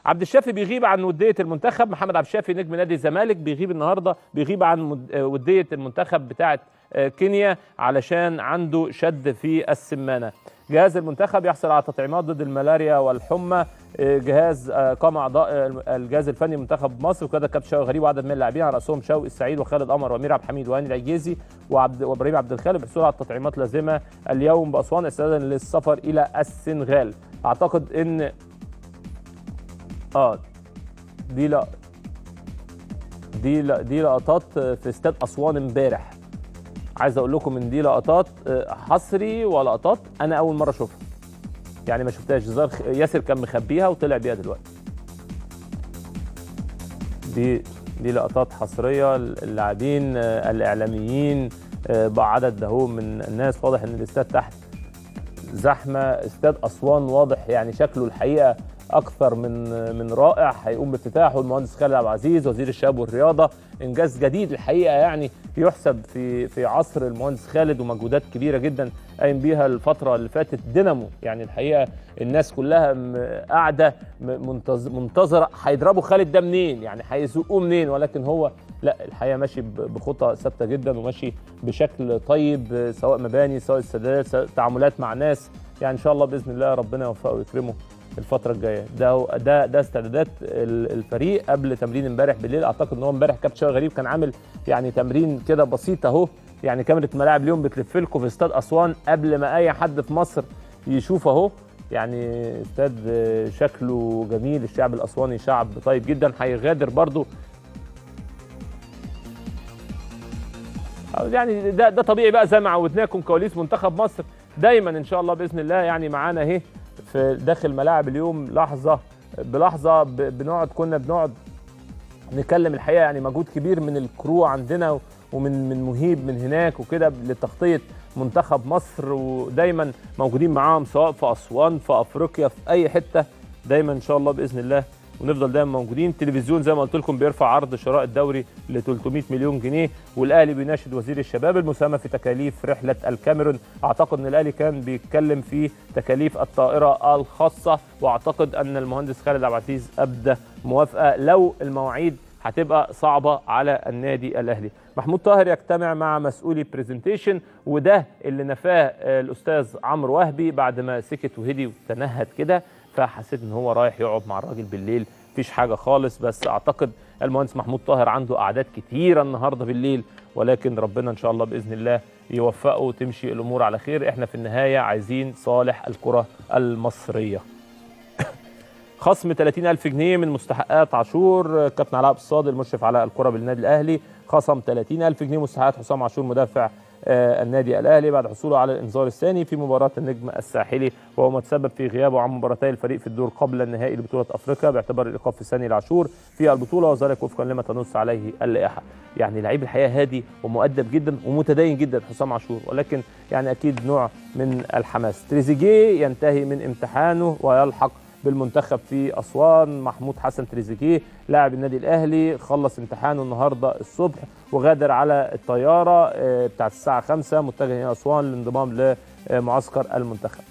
عبد الشافي بيغيب عن وديه المنتخب محمد عبد الشافي نجم نادي الزمالك بيغيب النهارده بيغيب عن مد- آه، وديه المنتخب بتاعه آه، كينيا علشان عنده شد في السمانه جهاز المنتخب يحصل على تطعيمات ضد الملاريا والحمى آه، جهاز آه، قام اعضاء آه، الجهاز الفني منتخب مصر وكذا كابتن شوقي غريب وعدد من اللاعبين على راسهم شوقي السعيد وخالد قمر وامير عبد الحميد وهاني العجيزي وعبد وابراهيم عبد الخالق بالحصول على التطعيمات اللازمه اليوم باسوان استعدادا للسفر الى السنغال اعتقد ان اه دي لا دي لا دي لقطات في استاد اسوان امبارح عايز اقول لكم ان دي لقطات آه، حصري ولقطات انا اول مره اشوفها يعني ما شفتهاش زار ياسر كان مخبيها وطلع بيها دلوقتي دي دي لقطات حصريه اللاعبين آه، الاعلاميين آه، بعدد ده هو من الناس واضح ان الاستاد تحت زحمه استاد اسوان واضح يعني شكله الحقيقه اكثر من من رائع هيقوم بافتتاحه المهندس خالد عبد العزيز وزير الشباب والرياضه انجاز جديد الحقيقه يعني يحسب في في عصر المهندس خالد ومجهودات كبيره جدا قايم بيها الفتره اللي فاتت دينامو يعني الحقيقه الناس كلها م- قاعده م- منتظ- منتظره هيضربوا خالد ده منين يعني هيزقوه منين ولكن هو لا الحقيقه ماشي ب- بخطى ثابته جدا وماشي بشكل طيب سواء مباني سواء استادات سواء تعاملات مع ناس يعني ان شاء الله باذن الله ربنا يوفقه ويكرمه الفترة الجاية ده هو- ده ده استعدادات ال- الفريق قبل تمرين امبارح بالليل اعتقد ان هو امبارح كابتن شوقي غريب كان عامل يعني تمرين كده بسيط اهو يعني كاميرا ملاعب اليوم بتلف لكم في استاد اسوان قبل ما اي حد في مصر يشوف اهو يعني استاد آه، شكله جميل الشعب الاسواني شعب طيب جدا هيغادر برضو يعني ده ده طبيعي بقى زي ما عودناكم كواليس منتخب مصر دايما ان شاء الله باذن الله يعني معانا اهي في داخل ملاعب اليوم لحظه بلحظه ب- بنقعد كنا بنقعد نكلم الحقيقه يعني مجهود كبير من الكرو عندنا ومن من مهيب من هناك وكده لتغطيه منتخب مصر ودايما موجودين معاهم سواء في اسوان في افريقيا في اي حته دايما ان شاء الله باذن الله ونفضل دايما موجودين تلفزيون زي ما قلت لكم بيرفع عرض شراء الدوري ل 300 مليون جنيه والاهلي بيناشد وزير الشباب المساهمه في تكاليف رحله الكاميرون اعتقد ان الاهلي كان بيتكلم في تكاليف الطائره الخاصه واعتقد ان المهندس خالد عبد العزيز ابدى موافقه لو المواعيد هتبقى صعبه على النادي الاهلي محمود طاهر يجتمع مع مسؤولي برزنتيشن وده اللي نفاه آه، الاستاذ عمرو وهبي بعد ما سكت وهدي وتنهد كده فحسيت ان هو رايح يقعد مع الراجل بالليل مفيش حاجه خالص بس اعتقد المهندس محمود طاهر عنده اعداد كتيره النهارده بالليل ولكن ربنا ان شاء الله باذن الله يوفقه وتمشي الامور على خير احنا في النهايه عايزين صالح الكره المصريه خصم 30000 جنيه من مستحقات عاشور كابتن علاء الصادق المشرف على الكره بالنادي الاهلي خصم 30000 جنيه مستحقات حسام عاشور مدافع آه، النادي الاهلي بعد حصوله على الانذار الثاني في مباراه النجم الساحلي وهو ما تسبب في غيابه عن مباراتي الفريق في الدور قبل النهائي لبطوله افريقيا باعتبار الايقاف الثاني لعاشور في البطوله وذلك وفقا لما تنص عليه اللائحه يعني لعيب الحقيقه هادي ومؤدب جدا ومتدين جدا حسام عاشور ولكن يعني اكيد نوع من الحماس تريزيجيه ينتهي من امتحانه ويلحق بالمنتخب في اسوان محمود حسن تريزيجيه لاعب النادي الاهلي خلص امتحانه النهارده الصبح وغادر على الطياره آه، بتاعت الساعه 5 متجه الى اسوان للانضمام لمعسكر المنتخب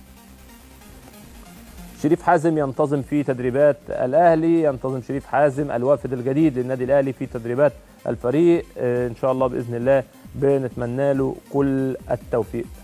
شريف حازم ينتظم في تدريبات الاهلي ينتظم شريف حازم الوافد الجديد للنادي الاهلي في تدريبات الفريق آه، ان شاء الله باذن الله بنتمنى له كل التوفيق